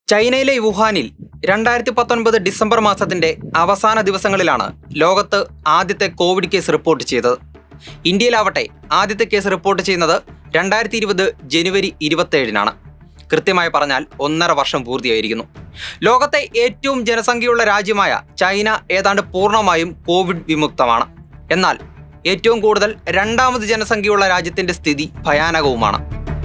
ചൈനയിലെ വുഹാനിൽ രണ്ടായിരത്തി പത്തൊൻപത് ഡിസംബർ മാസത്തിന്റെ അവസാന ദിവസങ്ങളിലാണ് ലോകത്ത് ആദ്യത്തെ കോവിഡ് കേസ് റിപ്പോർട്ട് ചെയ്തത് ഇന്ത്യയിലാവട്ടെ ആദ്യത്തെ കേസ് റിപ്പോർട്ട് ചെയ്യുന്നത് രണ്ടായിരത്തി ഇരുപത് ജനുവരി ഇരുപത്തേഴിനാണ് കൃത്യമായി പറഞ്ഞാൽ ഒന്നര വർഷം പൂർത്തിയായിരിക്കുന്നു ലോകത്തെ ഏറ്റവും ജനസംഖ്യയുള്ള രാജ്യമായ ചൈന ഏതാണ്ട് പൂർണ്ണമായും കോവിഡ് വിമുക്തമാണ് എന്നാൽ ഏറ്റവും കൂടുതൽ രണ്ടാമത് ജനസംഖ്യയുള്ള രാജ്യത്തിന്റെ സ്ഥിതി ഭയാനകവുമാണ്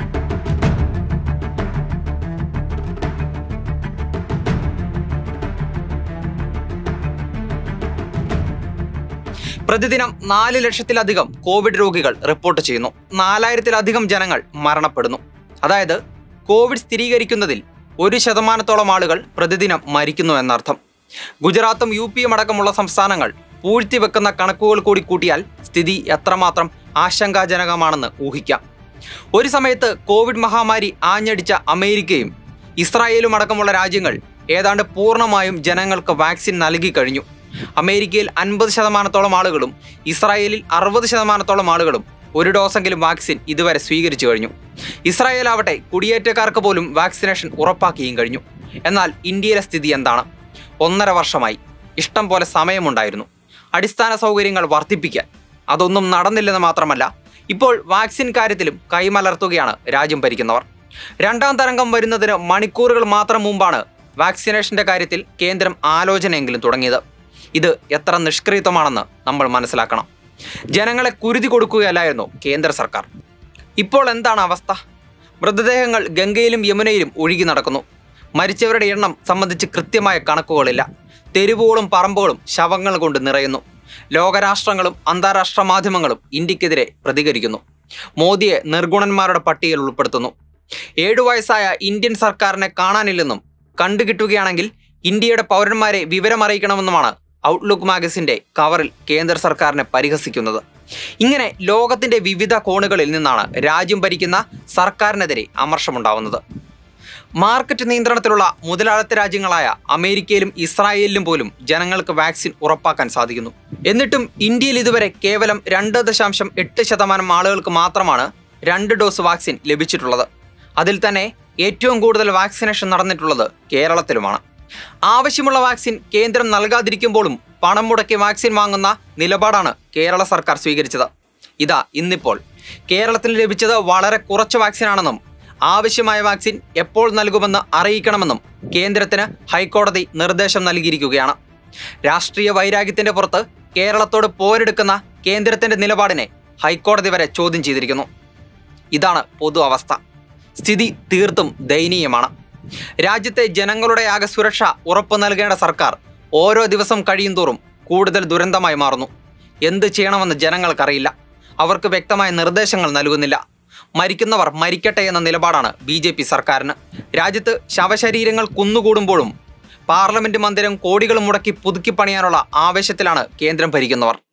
പ്രതിദിനം നാല് ലക്ഷത്തിലധികം കോവിഡ് രോഗികൾ റിപ്പോർട്ട് ചെയ്യുന്നു നാലായിരത്തിലധികം ജനങ്ങൾ മരണപ്പെടുന്നു അതായത് കോവിഡ് സ്ഥിരീകരിക്കുന്നതിൽ ഒരു ശതമാനത്തോളം ആളുകൾ പ്രതിദിനം മരിക്കുന്നു എന്നർത്ഥം ഗുജറാത്തും യു പിയും അടക്കമുള്ള സംസ്ഥാനങ്ങൾ പൂഴ്ത്തിവെക്കുന്ന കണക്കുകൾ കൂടി കൂട്ടിയാൽ സ്ഥിതി എത്രമാത്രം ആശങ്കാജനകമാണെന്ന് ഊഹിക്കാം ഒരു സമയത്ത് കോവിഡ് മഹാമാരി ആഞ്ഞടിച്ച അമേരിക്കയും ഇസ്രായേലും അടക്കമുള്ള രാജ്യങ്ങൾ ഏതാണ്ട് പൂർണ്ണമായും ജനങ്ങൾക്ക് വാക്സിൻ നൽകി കഴിഞ്ഞു അമേരിക്കയിൽ അൻപത് ശതമാനത്തോളം ആളുകളും ഇസ്രായേലിൽ അറുപത് ശതമാനത്തോളം ആളുകളും ഒരു ഡോസെങ്കിലും വാക്സിൻ ഇതുവരെ സ്വീകരിച്ചു കഴിഞ്ഞു ഇസ്രായേൽ ആവട്ടെ കുടിയേറ്റക്കാർക്ക് പോലും വാക്സിനേഷൻ ഉറപ്പാക്കിയും കഴിഞ്ഞു എന്നാൽ ഇന്ത്യയിലെ സ്ഥിതി എന്താണ് ഒന്നര വർഷമായി ഇഷ്ടം പോലെ സമയമുണ്ടായിരുന്നു അടിസ്ഥാന സൗകര്യങ്ങൾ വർദ്ധിപ്പിക്കാൻ അതൊന്നും നടന്നില്ലെന്ന് മാത്രമല്ല ഇപ്പോൾ വാക്സിൻ കാര്യത്തിലും കൈമലർത്തുകയാണ് രാജ്യം ഭരിക്കുന്നവർ രണ്ടാം തരംഗം വരുന്നതിന് മണിക്കൂറുകൾ മാത്രം മുമ്പാണ് വാക്സിനേഷന്റെ കാര്യത്തിൽ കേന്ദ്രം ആലോചനയെങ്കിലും തുടങ്ങിയത് ഇത് എത്ര നിഷ്ക്രിയത്വമാണെന്ന് നമ്മൾ മനസ്സിലാക്കണം ജനങ്ങളെ കുരുതി കൊടുക്കുകയല്ലായിരുന്നു കേന്ദ്ര സർക്കാർ ഇപ്പോൾ എന്താണ് അവസ്ഥ മൃതദേഹങ്ങൾ ഗംഗയിലും യമുനയിലും ഒഴുകി നടക്കുന്നു മരിച്ചവരുടെ എണ്ണം സംബന്ധിച്ച് കൃത്യമായ കണക്കുകളില്ല തെരുവുകളും പറമ്പുകളും ശവങ്ങൾ കൊണ്ട് നിറയുന്നു ലോകരാഷ്ട്രങ്ങളും അന്താരാഷ്ട്ര മാധ്യമങ്ങളും ഇന്ത്യക്കെതിരെ പ്രതികരിക്കുന്നു മോദിയെ നിർഗുണന്മാരുടെ പട്ടികയിൽ ഉൾപ്പെടുത്തുന്നു ഏഴു വയസ്സായ ഇന്ത്യൻ സർക്കാരിനെ കാണാനില്ലെന്നും കണ്ടുകിട്ടുകയാണെങ്കിൽ ഇന്ത്യയുടെ പൗരന്മാരെ വിവരമറിയിക്കണമെന്നുമാണ് ഔട്ട്ലുക്ക് മാഗസിന്റെ കവറിൽ കേന്ദ്ര സർക്കാരിനെ പരിഹസിക്കുന്നത് ഇങ്ങനെ ലോകത്തിന്റെ വിവിധ കോണുകളിൽ നിന്നാണ് രാജ്യം ഭരിക്കുന്ന സർക്കാരിനെതിരെ അമർഷമുണ്ടാവുന്നത് മാർക്കറ്റ് നിയന്ത്രണത്തിലുള്ള മുതലാളിത്ത രാജ്യങ്ങളായ അമേരിക്കയിലും ഇസ്രായേലിലും പോലും ജനങ്ങൾക്ക് വാക്സിൻ ഉറപ്പാക്കാൻ സാധിക്കുന്നു എന്നിട്ടും ഇന്ത്യയിൽ ഇതുവരെ കേവലം രണ്ട് ദശാംശം എട്ട് ശതമാനം ആളുകൾക്ക് മാത്രമാണ് രണ്ട് ഡോസ് വാക്സിൻ ലഭിച്ചിട്ടുള്ളത് അതിൽ തന്നെ ഏറ്റവും കൂടുതൽ വാക്സിനേഷൻ നടന്നിട്ടുള്ളത് കേരളത്തിലുമാണ് ആവശ്യമുള്ള വാക്സിൻ കേന്ദ്രം നൽകാതിരിക്കുമ്പോഴും പണം മുടക്കി വാക്സിൻ വാങ്ങുന്ന നിലപാടാണ് കേരള സർക്കാർ സ്വീകരിച്ചത് ഇതാ ഇന്നിപ്പോൾ കേരളത്തിന് ലഭിച്ചത് വളരെ കുറച്ച് വാക്സിനാണെന്നും ആവശ്യമായ വാക്സിൻ എപ്പോൾ നൽകുമെന്ന് അറിയിക്കണമെന്നും കേന്ദ്രത്തിന് ഹൈക്കോടതി നിർദ്ദേശം നൽകിയിരിക്കുകയാണ് രാഷ്ട്രീയ വൈരാഗ്യത്തിന്റെ പുറത്ത് കേരളത്തോട് പോരെടുക്കുന്ന കേന്ദ്രത്തിന്റെ നിലപാടിനെ ഹൈക്കോടതി വരെ ചോദ്യം ചെയ്തിരിക്കുന്നു ഇതാണ് പൊതു അവസ്ഥ സ്ഥിതി തീർത്തും ദയനീയമാണ് രാജ്യത്തെ ജനങ്ങളുടെ ആകെ സുരക്ഷ ഉറപ്പു നൽകേണ്ട സർക്കാർ ഓരോ ദിവസം കഴിയും തോറും കൂടുതൽ ദുരന്തമായി മാറുന്നു എന്ത് ചെയ്യണമെന്ന് ജനങ്ങൾക്കറിയില്ല അവർക്ക് വ്യക്തമായ നിർദ്ദേശങ്ങൾ നൽകുന്നില്ല മരിക്കുന്നവർ മരിക്കട്ടെ എന്ന നിലപാടാണ് ബി ജെ പി സർക്കാരിന് രാജ്യത്ത് ശവശരീരങ്ങൾ കുന്നുകൂടുമ്പോഴും പാർലമെന്റ് മന്ദിരം കോടികൾ മുടക്കി പുതുക്കി പണിയാനുള്ള ആവേശത്തിലാണ് കേന്ദ്രം ഭരിക്കുന്നവർ